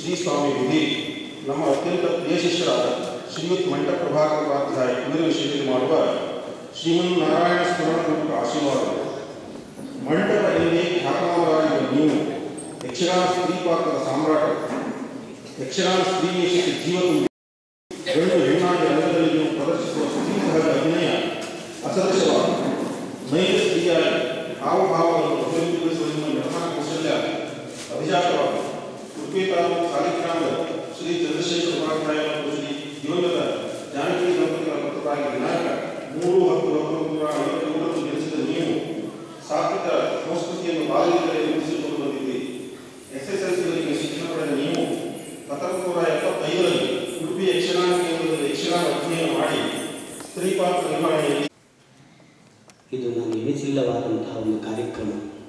ಶ್ರೀ ಸ್ವಾಮಿ ವಿಧಿ ನಮ್ಮ ಅತ್ಯಂತ ಪ್ರಿಯ ಶಿಷ್ಯರಾದ ಶ್ರೀಯುತ್ ಮಂಟ ಪ್ರಭಾಕರೋಪಾಧ್ಯಾಯ ಇವರ ವಿಷಯದಲ್ಲಿ ಮಾಡುವ ಶ್ರೀಮನ್ನಾರಾಯಣ ಸ್ಮರಣ ರೂಪಕ ಆಶೀರ್ವಾದಗಳು ಮಂಟಪ ಎಂದೇ ಖ್ಯಾತನಾಮರಾಗಿರುವ ನೀವು ಯಕ್ಷಗಾನ ಸ್ತ್ರೀ ಪಾತ್ರದ ಸಾಮ್ರಾಟ ಯಕ್ಷಗಾನ ಸ್ತ್ರೀ ವೇಷಕ್ಕೆ ಜೀವ ತುಂಬಿ ಗಂಡು ಹೆಣ್ಣಾಗಿ ರಂಗದಲ್ಲಿ ನೀವು ಪ್ರದರ್ಶಿಸುವ ಸ್ತ್ರೀ ಸಹಜ ಅಭಿನಯ ಅಸದೃಶವಾದ ನೈಜ ಸ್ತ್ರೀಯಾಗಿ ಹಾವಭಾವಗಳನ್ನು ಅಭಿವೃದ್ಧಿಗೊಳಿಸುವ ನಿಮ್ಮ ನಿರ್ಮಾಣ ಕೌಶಲ್ಯ ಅಭಿಜಾತವಾದ ಉಡುಪಿ ತಾಲೂಕು ಸಾಲಿಗ್ರಾಮದ ಶ್ರೀ ಚಂದ್ರಶೇಖರ ಉಪಾಧ್ಯಾಯ ಮತ್ತು ಶ್ರೀ ದಿವಂಗತ ಜಾನಕಿ ದಂಪತಿಗಳ ಪತ್ರವಾಗಿ ದಿನಾಂಕ ಮೂರು ಹತ್ತು ಹತ್ತೊಂಬತ್ತು ನೂರ ಐವತ್ತೇಳರಂದು ಜನಿಸಿದ ನೀವು ಸಾತ್ವಿಕ ಸಂಸ್ಕೃತಿಯನ್ನು ಬಾಲ್ಯದಲ್ಲಿ ರೂಪಿಸಿಕೊಂಡು ಬಂದಿದ್ದೀರಿ ಎಸ್ ಎಸ್ ಎಲ್ ಸಿವರೆಗೆ ಶಿಕ್ಷಣ ಪಡೆದ ನೀವು ಹತ್ತೊಂಬತ್ತು ನೂರ ಎಪ್ಪತ್ತೈದರಲ್ಲಿ ಉಡುಪಿ ಯಕ್ಷಗಾನ ಕೇಂದ್ರದಲ್ಲಿ ಯಕ್ಷಗಾನ ಅಧ್ಯಯನ ಮಾಡಿ ಸ್ತ್ರೀ ಪಾತ್ರ ನಿರ್ವಹಣೆಯಲ್ಲಿ ಇದು ನಾನು ಎಣಿಸಿಲ್ಲವಾದಂತಹ ಒಂದು ಕಾರ್ಯಕ್ರಮ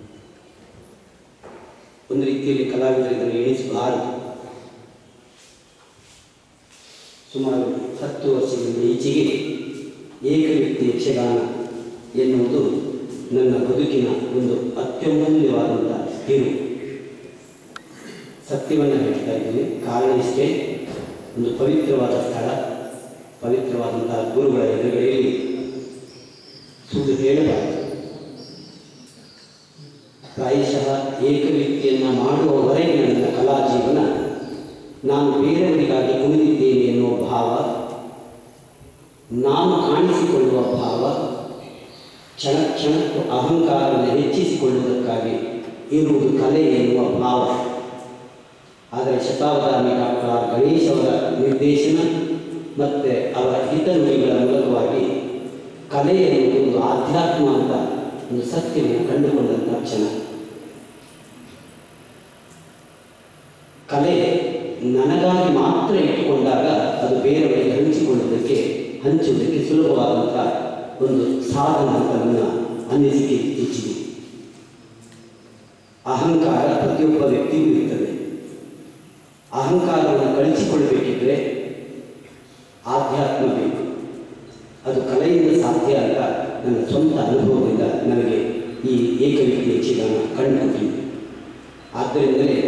ಒಂದು ರೀತಿಯಲ್ಲಿ ಕಲಾವಿದರು ಇದನ್ನು ಎಣಿಸಬಾರದು ಸುಮಾರು ಹತ್ತು ವರ್ಷದಿಂದ ಈಚೆಗೆ ಏಕವ್ಯಕ್ತಿ ಯಕ್ಷಗಾನ ಎನ್ನುವುದು ನನ್ನ ಬದುಕಿನ ಒಂದು ಅತ್ಯಮೂಲ್ಯವಾದಂಥ ತಿರು ಸತ್ಯವನ್ನು ಹೇಳ್ತಾ ಇದ್ದೀನಿ ಕಾರಣ ಇಷ್ಟೇ ಒಂದು ಪವಿತ್ರವಾದ ಸ್ಥಳ ಪವಿತ್ರವಾದಂತಹ ಗುರುಗಳ ಎದುರುಗಡೆಯಲ್ಲಿ ಸುಳ್ಳು ಹೇಳಬಾರದು ಪ್ರಾಯಶಃ ಏಕವ್ಯಕ್ತಿಯನ್ನು ಮಾಡುವವರೆಗೆ ನನ್ನ ಕಲಾ ಜೀವನ ನಾನು ಬೇರೆಯವರಿಗಾಗಿ ಕುಣಿದಿದ್ದೇನೆ ಎನ್ನುವ ಭಾವ ನಾನು ಕಾಣಿಸಿಕೊಳ್ಳುವ ಭಾವ ಕ್ಷಣ ಕ್ಷಣಕ್ಕೂ ಅಹಂಕಾರವನ್ನು ಹೆಚ್ಚಿಸಿಕೊಳ್ಳುವುದಕ್ಕಾಗಿ ಇರುವುದು ಕಲೆ ಎನ್ನುವ ಭಾವ ಆದರೆ ಶತಾವಧಾನಿ ಡಾಕ್ಟರ್ ಆರ್ ಗಣೇಶ್ ಅವರ ನಿರ್ದೇಶನ ಮತ್ತು ಅವರ ಹಿತನುಡಿಗಳ ಮೂಲಕವಾಗಿ ಕಲೆ ಎನ್ನುವುದು ಒಂದು ಆಧ್ಯಾತ್ಮ ಅಂತ ಒಂದು ಸತ್ಯವನ್ನು ಕಂಡುಕೊಂಡಂಥ ಕ್ಷಣ ಕಲೆ ನನಗಾಗಿ ಮಾತ್ರ ಇಟ್ಟುಕೊಂಡಾಗ ಅದು ಬೇರೆಯವರಿಗೆ ಹಂಚಿಕೊಳ್ಳುವುದಕ್ಕೆ ಹಂಚುವುದಕ್ಕೆ ಸುಲಭವಾದಂಥ ಒಂದು ಸಾಧನ ಅಂತ ನನ್ನ ಅನಿಸಿಕೆ ಇತ್ತೀಚೆಗೆ ಅಹಂಕಾರ ಪ್ರತಿಯೊಬ್ಬ ವ್ಯಕ್ತಿಗೂ ಇರ್ತದೆ ಅಹಂಕಾರವನ್ನು ಕಳಿಸಿಕೊಳ್ಳಬೇಕಿದ್ರೆ ಆಧ್ಯಾತ್ಮ ಬೇಕು ಅದು ಕಲೆಯಿಂದ ಸಾಧ್ಯ ಅಂತ ನನ್ನ ಸ್ವಂತ ಅನುಭವದಿಂದ ನನಗೆ ಈ ಏಕವ್ಯಕ್ತಿ ಯಕ್ಷಗಾನ ಕಂಡುಕೊಂಡಿದೆ ಆದ್ದರಿಂದಲೇ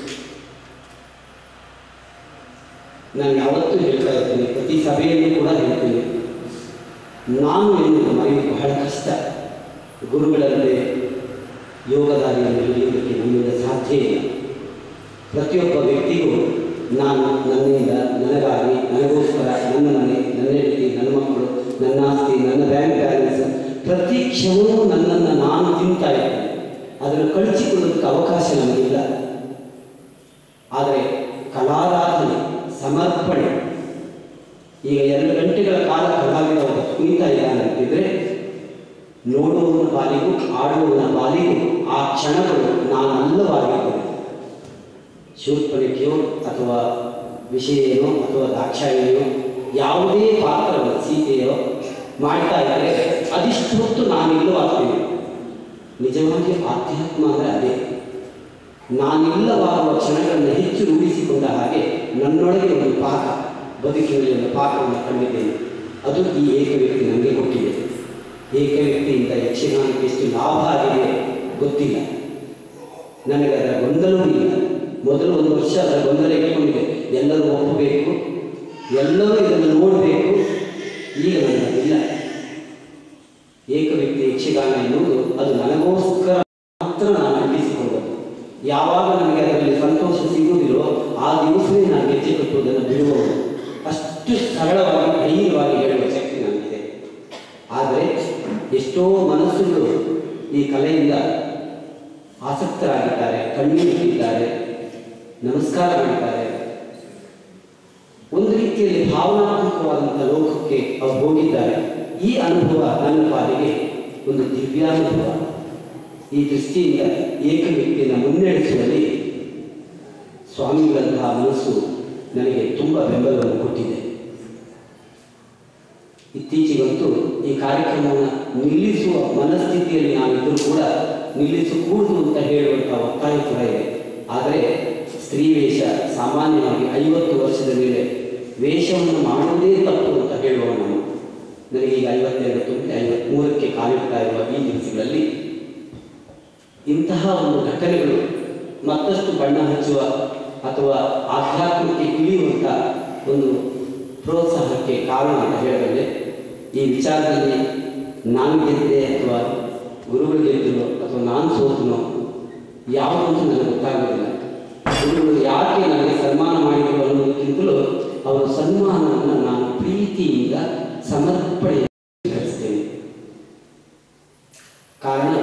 ನಾನು ಯಾವತ್ತೂ ಹೇಳ್ತಾ ಇರ್ತೇನೆ ಪ್ರತಿ ಸಭೆಯಲ್ಲೂ ಕೂಡ ಹೇಳ್ತೇನೆ ನಾನು ಎನ್ನುವುದು ಮರೆಯುವುದು ಬಹಳ ಕಷ್ಟ ಗುರುಗಳಲ್ಲದೆ ಯೋಗದಾರಿಯನ್ನು ಹಿಡಿಯುವುದಕ್ಕೆ ನಮ್ಮಿಂದ ಸಾಧ್ಯ ಇಲ್ಲ ಪ್ರತಿಯೊಬ್ಬ ವ್ಯಕ್ತಿಗೂ ನಾನು ನನ್ನಿಂದ ನನಗಾಗಿ ನನಗೋಸ್ಕರ ನನ್ನ ಮನೆ ನನ್ನ ಹೆಂಡತಿ ನನ್ನ ಮಕ್ಕಳು ನನ್ನ ಆಸ್ತಿ ನನ್ನ ಬ್ಯಾಂಕ್ ಬ್ಯಾಲೆನ್ಸ್ ಪ್ರತಿ ಕ್ಷಣವೂ ನನ್ನನ್ನು ನಾನು ತಿಂತಾ ಇದ್ದೇನೆ ಅದನ್ನು ಕಳಿಸಿಕೊಳ್ಳೋದಕ್ಕೆ ಅವಕಾಶ ನನಗಿಲ್ಲ ಆದರೆ ಕಲಾರಾಧನೆ ಸಮರ್ಪಣೆ ಈಗ ಎರಡು ಗಂಟೆಗಳ ಕಾಲ ಕಲಾವಿದ ಒಬ್ಬ ಕುಣಿತಾ ಇದ್ದಾನೆ ಅಂತಿದ್ರೆ ನೋಡುವವನ ಪಾಲಿಗೂ ಆಡುವವನ ಪಾಲಿಗೂ ಆ ಕ್ಷಣಗಳು ನಾನಲ್ಲವಾಗಿರ್ತದೆ ಶೂರ್ಪಣಿಕೆಯೋ ಅಥವಾ ವಿಷಯನೋ ಅಥವಾ ದಾಕ್ಷಾಯಿಣಿಯೋ ಯಾವುದೇ ಪಾತ್ರವನ್ನು ಸೀತೆಯೋ ಮಾಡ್ತಾ ಇದ್ದರೆ ಅದಿಷ್ಟು ಹೊತ್ತು ನಾನಿಲ್ಲವಾಗ್ತೀನಿ ನಿಜವಾಗಿ ಆಧ್ಯಾತ್ಮ ಅಂದರೆ ಅದೇ ನಾನಿಲ್ಲವಾಗುವ ಕ್ಷಣಗಳನ್ನು ಹೆಚ್ಚು ರೂಢಿಸಿಕೊಂಡ ಹಾಗೆ ನನ್ನೊಳಗೆ ಒಂದು ಪಾಕ ಬದುಕಿನಲ್ಲಿ ಒಂದು ಪಾಕವನ್ನು ಕಂಡಿದ್ದೇನೆ ಅದು ಈ ಏಕವ್ಯಕ್ತಿ ನನಗೆ ಕೊಟ್ಟಿದೆ ಏಕವ್ಯಕ್ತಿಯಿಂದ ಯಕ್ಷಗಾನಕ್ಕೆ ಎಷ್ಟು ಲಾಭ ಆಗಿದೆ ಗೊತ್ತಿಲ್ಲ ನನಗೆ ಅದರ ಗೊಂದಲವೂ ಇಲ್ಲ ಮೊದಲು ಒಂದು ವರ್ಷ ಅದರ ಗೊಂದಲ ಇಟ್ಕೊಂಡಿದೆ ಎಲ್ಲರೂ ಒಪ್ಪಬೇಕು ಎಲ್ಲರೂ ಇದನ್ನು ನೋಡಬೇಕು ಈಗ ನನಗಿಲ್ಲ ಏಕವ್ಯಕ್ತಿ ಯಕ್ಷಗಾನ ಎನ್ನುವುದು ಅದು ನನಗೋಸ್ಕರ ಮಾತ್ರ ನಾನು ಅಂಟಿಸಿಕೊಂಡದ್ದು ಯಾವಾಗ ನನಗೆ ಅದರಲ್ಲಿ ಸಂತೋಷ ಸಿಗುವುದಿಲ್ಲೋ ಆ ದಿವಸವೇ ನಾನು ಗೆಜ್ಜೆ ಕಟ್ಟುವುದನ್ನು ಬಿಡುವವರು ಅಷ್ಟು ಸರಳವಾಗಿ ಧೈರ್ಯವಾಗಿ ಹೇಳುವ ಶಕ್ತಿ ನನಗಿದೆ ಆದರೆ ಎಷ್ಟೋ ಮನಸ್ಸುಗಳು ಈ ಕಲೆಯಿಂದ ಆಸಕ್ತರಾಗಿದ್ದಾರೆ ಕಣ್ಣೀರಿಟ್ಟಿದ್ದಾರೆ ನಮಸ್ಕಾರ ಮಾಡಿದ್ದಾರೆ ಒಂದು ರೀತಿಯಲ್ಲಿ ಭಾವನಾತ್ಮಕವಾದಂಥ ಲೋಕಕ್ಕೆ ಅವರು ಹೋಗಿದ್ದಾರೆ ಈ ಅನುಭವ ನನ್ನ ಪಾಲಿಗೆ ಒಂದು ದಿವ್ಯಾನುಭವ ಈ ದೃಷ್ಟಿಯಿಂದ ಏಕವ್ಯಕ್ತಿಯನ್ನು ಮುನ್ನಡೆಸುವಲ್ಲಿ ಸ್ವಾಮಿಗಳಂತಹ ಮನಸ್ಸು ನನಗೆ ತುಂಬ ಬೆಂಬಲವನ್ನು ಕೊಟ್ಟಿದೆ ಇತ್ತೀಚೆಗಂತೂ ಈ ಕಾರ್ಯಕ್ರಮವನ್ನು ನಿಲ್ಲಿಸುವ ಮನಸ್ಥಿತಿಯಲ್ಲಿ ನಾವಿದ್ದರೂ ಕೂಡ ನಿಲ್ಲಿಸಕೂಡದು ಅಂತ ಹೇಳುವಂಥ ಒತ್ತಾಯ ಕೂಡ ಇದೆ ಆದರೆ ಸ್ತ್ರೀ ವೇಷ ಸಾಮಾನ್ಯವಾಗಿ ಐವತ್ತು ವರ್ಷದ ಮೇಲೆ ವೇಷವನ್ನು ಮಾಡುವುದೇ ತಪ್ಪು ಅಂತ ಹೇಳುವ ನಾನು ನನಗೀಗ ಐವತ್ತೆರಡು ತುಂಬಿ ಐವತ್ತ್ಮೂರಕ್ಕೆ ಕಾಲಿಡ್ತಾ ಇರುವ ಈ ದಿವಸಗಳಲ್ಲಿ ಇಂತಹ ಒಂದು ಘಟನೆಗಳು ಮತ್ತಷ್ಟು ಬಣ್ಣ ಹಚ್ಚುವ ಅಥವಾ ಆಧ್ಯಾತ್ಮಕ್ಕೆ ಇಳಿಯುವಂಥ ಒಂದು ಪ್ರೋತ್ಸಾಹಕ್ಕೆ ಕಾರಣ ಅಂತ ಹೇಳಬಲ್ಲೆ ಈ ವಿಚಾರದಲ್ಲಿ ನಾನು ಗೆದ್ದೆ ಅಥವಾ ಗುರುಗಳು ಗೆದ್ದರು ಅಥವಾ ನಾನು ಸೋತನೋ ಯಾವುದಂತ ನನಗೆ ಗೊತ್ತಾಗೋದಿಲ್ಲ ಗುರುಗಳು ಯಾಕೆ ನನಗೆ ಸನ್ಮಾನ ಮಾಡಿದರು ಅನ್ನೋದಕ್ಕಿಂತಲೂ ಅವರ ಸನ್ಮಾನವನ್ನು ನಾನು ಪ್ರೀತಿಯಿಂದ ಸಮರ್ಪಣೆ ಸ್ವೀಕರಿಸ್ತೇನೆ ಕಾರಣ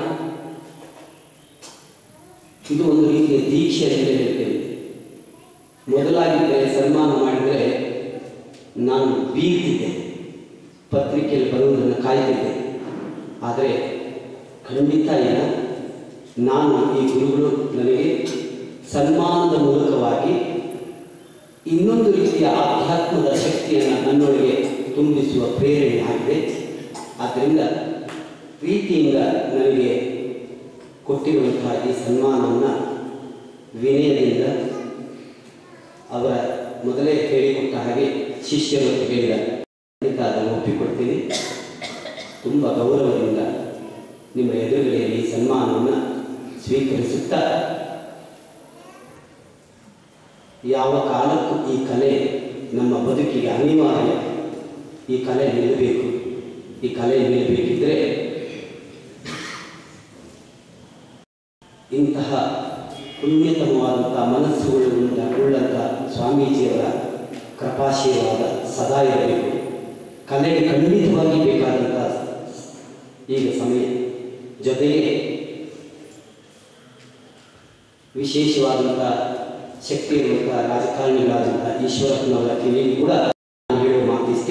ಇದು ಒಂದು ರೀತಿಯ ದೀಕ್ಷೆ ಅಂತ ಹೇಳ್ತೇನೆ ಮೊದಲಾಗಿದ್ದರೆ ಸನ್ಮಾನ ಮಾಡಿದರೆ ನಾನು ಬೀಗ್ತಿದ್ದೆ ಪತ್ರಿಕೆಯಲ್ಲಿ ಬರುವುದನ್ನು ಕಾಯ್ತಿದ್ದೆ ಆದರೆ ಖಂಡಿತ ಇಲ್ಲ ನಾನು ಈ ಗುರುಗಳು ನನಗೆ ಸನ್ಮಾನದ ಮೂಲಕವಾಗಿ ಇನ್ನೊಂದು ರೀತಿಯ ಆಧ್ಯಾತ್ಮದ ಶಕ್ತಿಯನ್ನು ನನ್ನೊಳಗೆ ತುಂಬಿಸುವ ಪ್ರೇರಣೆ ಆಗಿದೆ ಆದ್ದರಿಂದ ಪ್ರೀತಿಯಿಂದ ನನಗೆ ಕೊಟ್ಟಿರುವಂತಹ ಈ ಸನ್ಮಾನವನ್ನು ವಿನಯದಿಂದ ಅವರ ಮೊದಲೇ ಹೇಳಿಕೊಟ್ಟ ಹಾಗೆ ಶಿಷ್ಯರು ಹೇಳಿದ ಖಂಡಿತ ಅದನ್ನು ಒಪ್ಪಿಕೊಡ್ತೀನಿ ತುಂಬ ಗೌರವದಿಂದ ನಿಮ್ಮ ಎದುರುಗಡೆಯಲ್ಲಿ ಈ ಸನ್ಮಾನವನ್ನು ಸ್ವೀಕರಿಸುತ್ತಾ ಯಾವ ಕಾಲಕ್ಕೂ ಈ ಕಲೆ ನಮ್ಮ ಬದುಕಿಗೆ ಅನಿವಾರ್ಯ ಈ ಕಲೆ ನಿಲ್ಲಬೇಕು ಈ ಕಲೆ ನಿಲ್ಲಬೇಕಿದ್ರೆ ಇಂತಹ ಪುಣ್ಯತಮವಾದಂಥ ಮನಸ್ಸುಗಳು ಉಳ್ಳ ಉಳ್ಳಂಥ ಸ್ವಾಮೀಜಿಯವರ ಕೃಪಾಶೀರ್ವಾದ ಸದಾ ಇರಬೇಕು ಕಲೆಗೆ ಖಂಡಿತವಾಗಿ ಬೇಕಾದಂಥ ಈಗ ಸಮಯ ಜೊತೆಗೆ ವಿಶೇಷವಾದಂಥ ಶಕ್ತಿ ಇರುವಂಥ ರಾಜಕಾರಣಿಗಳಾದಂಥ ಈಶ್ವರಪ್ಪನವರ ಕಿವಿಯಲ್ಲಿ ಕೂಡ ನಾನು ಹೇಳುವ ಮಾತಿಷ್ಟೇ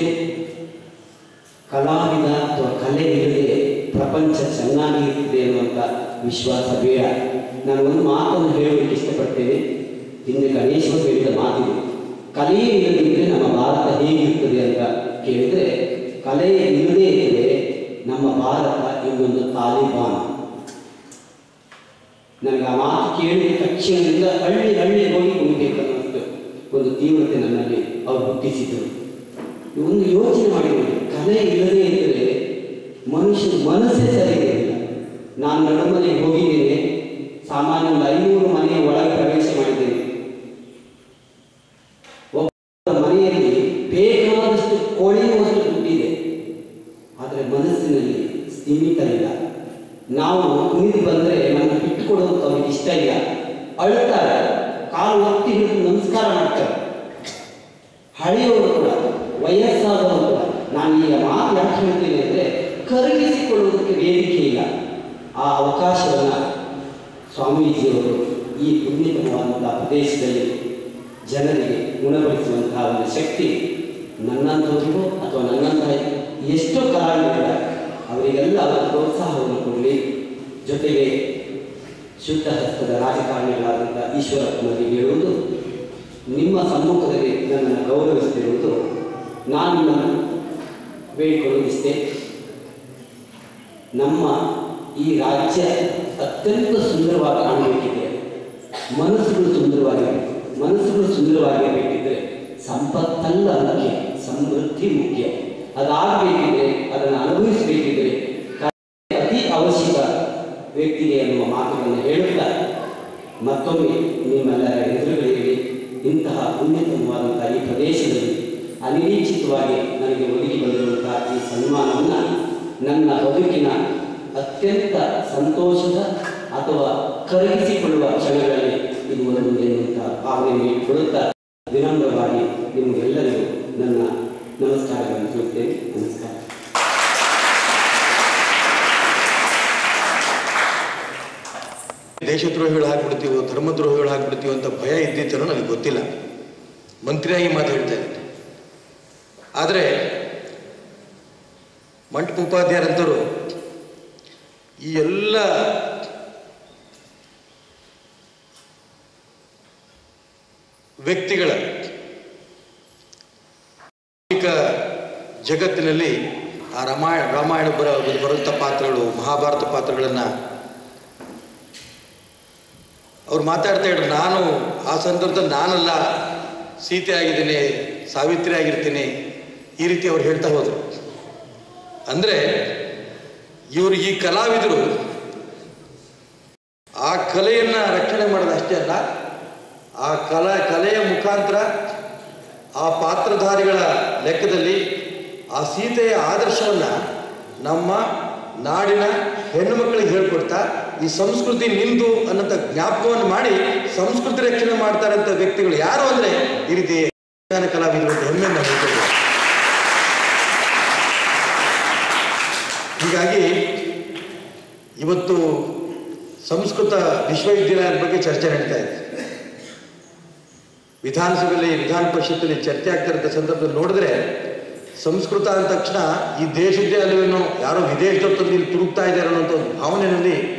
ಕಲಾವಿದ ಅಥವಾ ಕಲೆ ಇಲ್ಲದೆ ಪ್ರಪಂಚ ಚೆನ್ನಾಗಿರುತ್ತದೆ ಅನ್ನುವಂಥ ವಿಶ್ವಾಸ ಬೇಡ ನಾನು ಒಂದು ಮಾತನ್ನು ಹೇಳಲಿಕ್ಕೆ ಇಷ್ಟಪಡ್ತೇನೆ ಹಿಂದೆ ಗಣೇಶ್ವರು ಹೇಳಿದ ಮಾತಿದೆ ಕಲೆಯೇ ಇಲ್ಲದಿದ್ದರೆ ನಮ್ಮ ಭಾರತ ಹೇಗಿರ್ತದೆ ಅಂತ ಕೇಳಿದರೆ ಕಲೆ ಇಲ್ಲದೇ ಇದ್ದರೆ ನಮ್ಮ ಭಾರತ ಇನ್ನೊಂದು ತಾಲಿಬಾನ್ ನನಗೆ ಆ ಮಾತು ಕೇಳಿದ ತಕ್ಷಣದಿಂದ ಹಳ್ಳಿ ಹಳ್ಳಿ ಹೋಗಿ ಕುಣಿಬೇಕನ್ನೋಷ್ಟು ಒಂದು ತೀವ್ರತೆ ನನ್ನಲ್ಲಿ ಅವರು ಹುಟ್ಟಿಸಿದರು ಒಂದು ಯೋಚನೆ ಮಾಡಿ ನೋಡಿ ಕಲೆ ಇಲ್ಲದೇ ಇದ್ದರೆ ಮನುಷ್ಯನ ಮನಸ್ಸೇ ಸರಿ ಇರಲಿಲ್ಲ ನಾನು ನಡುಮನೆಗೆ ಹೋಗಿದ್ದೇನೆ ಸಾಮಾನ್ಯ ಒಂದು ಐನೂರು ಮನೆಯ ಒಳಗೆ ಪ್ರವೇಶ ಮಾಡಿದ್ದೇನೆ ಒಬ್ಬ ಮನೆಯಲ್ಲಿ ಬೇಕಾದಷ್ಟು ಕೊಳೆಯುವಷ್ಟು ದುಡ್ಡಿದೆ ಆದರೆ ಮನಸ್ಸಿನಲ್ಲಿ ಸ್ಥಿಮಿತ ಇಲ್ಲ ನಾವು ಕುಣಿದು ಬಂದರೆ ನನ್ನ ಬಿಟ್ಟು ಕೊಡೋದು ಅವ್ರಿಗೆ ಇಷ್ಟ ಇಲ್ಲ ಅಳ್ತಾರೆ ಕಾಲು ಒತ್ತಿ ಹಿಡಿದು ನಮಸ್ಕಾರ ಮಾಡ್ತಾರೆ ಹಳೆಯವರು ಕೂಡ ವಯಸ್ಸಾದವರು ಕೂಡ ನಾನು ಈಗ ಮಾತು ಯಾಕೆ ಹೇಳ್ತೀನಿ ಅಂದರೆ ಕರಗಿಸಿಕೊಳ್ಳುವುದಕ್ಕೆ ವೇದಿಕೆ ಇಲ್ಲ ಆ ಅವಕಾಶವನ್ನು ಸ್ವಾಮೀಜಿಯವರು ಈ ಪುಣ್ಯತಮವಾದಂಥ ಪ್ರದೇಶದಲ್ಲಿ ಜನರಿಗೆ ಗುಣಪಡಿಸುವಂತಹ ಒಂದು ಶಕ್ತಿ ನನ್ನಂಥವರಿಗೂ ಅಥವಾ ನನ್ನಂತಹ ಎಷ್ಟೋ ಕಲಾವಿದರಿದ್ದಾರೆ ಅವರಿಗೆಲ್ಲ ಅವರ ಪ್ರೋತ್ಸಾಹವನ್ನು ಕೊಡಲಿ ಜೊತೆಗೆ ಶುದ್ಧ ಹಸ್ತದ ರಾಜಕಾರಣಿಗಳಾದಂಥ ಈಶ್ವರಪ್ಪನವರಿಗೆ ಹೇಳುವುದು ನಿಮ್ಮ ಸಮ್ಮುಖದಲ್ಲಿ ನನ್ನನ್ನು ಗೌರವಿಸುತ್ತಿರುವುದು ನಾನು ನಿಮ್ಮನ್ನು ಬೇಡಿಕೊಳ್ಳುವುದಿಷ್ಟೇ ನಮ್ಮ ಈ ರಾಜ್ಯ ಅತ್ಯಂತ ಸುಂದರವಾಗಿ ಕಾಣಬೇಕಿದೆ ಮನಸ್ಸುಗಳು ಸುಂದರವಾಗಿರಬೇಕು ಮನಸ್ಸುಗಳು ಸುಂದರವಾಗಿರಬೇಕಿದ್ರೆ ಸಂಪತ್ತಲ್ಲ ಮುಖ್ಯ ಸಮೃದ್ಧಿ ಮುಖ್ಯ ಅದಾಗಬೇಕಿದ್ರೆ ಅದನ್ನು ಅನುಭವಿಸಬೇಕಿದ್ರೆ ಕಲೆ ಅತಿ ಅವಶ್ಯಕ ವ್ಯಕ್ತಿಗೆ ಎನ್ನುವ ಮಾತುಗಳನ್ನು ಹೇಳುತ್ತಾ ಮತ್ತೊಮ್ಮೆ ನಿಮ್ಮೆಲ್ಲರ ಎದುರುಗಳಿಗೆ ಇಂತಹ ಪುಣ್ಯತಮವಾದಂಥ ಈ ಪ್ರದೇಶದಲ್ಲಿ ಅನಿರೀಕ್ಷಿತವಾಗಿ ನನಗೆ ಒದಗಿ ಬಂದಿರುವಂತಹ ಈ ಸನ್ಮಾನವನ್ನು ನನ್ನ ಬದುಕಿನ ಅತ್ಯಂತ ಸಂತೋಷದ ಅಥವಾ ಕರಗಿಸಿಕೊಳ್ಳುವ ಕ್ಷಣಗಳಲ್ಲಿ ಇದು ಒಂದು ಎನ್ನುವಂಥ ಭಾವನೆಯನ್ನು ಇಟ್ಟುಕೊಳ್ಳುತ್ತಾ ವಿನಮ್ರವಾಗಿ ನಿಮಗೆಲ್ಲರಿಗೂ ನನ್ನ ನಮಸ್ಕಾರಗಳನ್ನು ತಿಳಿಸ್ತೇನೆ ನಮಸ್ಕಾರ ದೇಶದ್ರೋಹಿಗಳು ಹಾಕ್ಬಿಡ್ತೀವೋ ಧರ್ಮದ್ರೋಹಿಗಳು ಹಾಕ್ಬಿಡ್ತೀವೋ ಅಂತ ಭಯ ಇದ್ದಿತ್ತನೋ ನನಗೆ ಗೊತ್ತಿಲ್ಲ ಮಂತ್ರಿಯಾಗಿ ಮಾತು ಹೇಳ್ತಾ ಇದ್ದೀನಿ ಆದರೆ ಮಂಟಪ ಉಪಾಧ್ಯಾಯರಂತರು ಈ ಎಲ್ಲ ವ್ಯಕ್ತಿಗಳ ಸಾಮಾಜಿಕ ಜಗತ್ತಿನಲ್ಲಿ ಆ ರಾಮಾಯಣ ರಾಮಾಯಣ ಬರ ಬರುವಂಥ ಪಾತ್ರಗಳು ಮಹಾಭಾರತ ಪಾತ್ರಗಳನ್ನು ಅವ್ರು ಮಾತಾಡ್ತಾ ಇದ್ರು ನಾನು ಆ ಸಂದರ್ಭದಲ್ಲಿ ನಾನಲ್ಲ ಸೀತೆ ಆಗಿದ್ದೀನಿ ಸಾವಿತ್ರಿ ಆಗಿರ್ತೀನಿ ಈ ರೀತಿ ಅವ್ರು ಹೇಳ್ತಾ ಹೋದರು ಅಂದರೆ ಇವರು ಈ ಕಲಾವಿದರು ಆ ಕಲೆಯನ್ನು ರಕ್ಷಣೆ ಮಾಡೋದು ಅಷ್ಟೇ ಅಲ್ಲ ಆ ಕಲಾ ಕಲೆಯ ಮುಖಾಂತರ ಆ ಪಾತ್ರಧಾರಿಗಳ ಲೆಕ್ಕದಲ್ಲಿ ಆ ಸೀತೆಯ ಆದರ್ಶವನ್ನು ನಮ್ಮ ನಾಡಿನ ಹೆಣ್ಣು ಮಕ್ಕಳಿಗೆ ಹೇಳ್ಕೊಡ್ತಾ ಈ ಸಂಸ್ಕೃತಿ ನಿಂದು ಅನ್ನೋಂಥ ಜ್ಞಾಪಕವನ್ನು ಮಾಡಿ ಸಂಸ್ಕೃತಿ ರಕ್ಷಣೆ ಮಾಡ್ತಾರಂಥ ವ್ಯಕ್ತಿಗಳು ಯಾರು ಅಂದರೆ ಈ ರೀತಿ ಯಕ್ಷಗಾನ ಕಲಾವಿದರು ಅಂತ ಹೆಮ್ಮೆಯಿಂದ ಹೇಳ್ತಾರೆ ಹೀಗಾಗಿ ಇವತ್ತು ಸಂಸ್ಕೃತ ವಿಶ್ವವಿದ್ಯಾಲಯದ ಬಗ್ಗೆ ಚರ್ಚೆ ನಡೀತಾ ಇದೆ ವಿಧಾನಸಭೆಯಲ್ಲಿ ವಿಧಾನ ಪರಿಷತ್ತಲ್ಲಿ ಚರ್ಚೆ ಆಗ್ತಿರೋ ಸಂದರ್ಭದಲ್ಲಿ ನೋಡಿದ್ರೆ ಸಂಸ್ಕೃತ ಅಂದ ತಕ್ಷಣ ಈ ದೇಶದ್ದೇ ಅಲ್ಲವೇನೋ ಯಾರೋ ವಿದೇಶದವ್ರು ತಂದು ಇಲ್ಲಿ ತುರುಕ್ತಾ ಇದ್ದಾರೆ ಅನ್ನೋ ಒಂದು ಭಾವನೆಯಲ್ಲಿ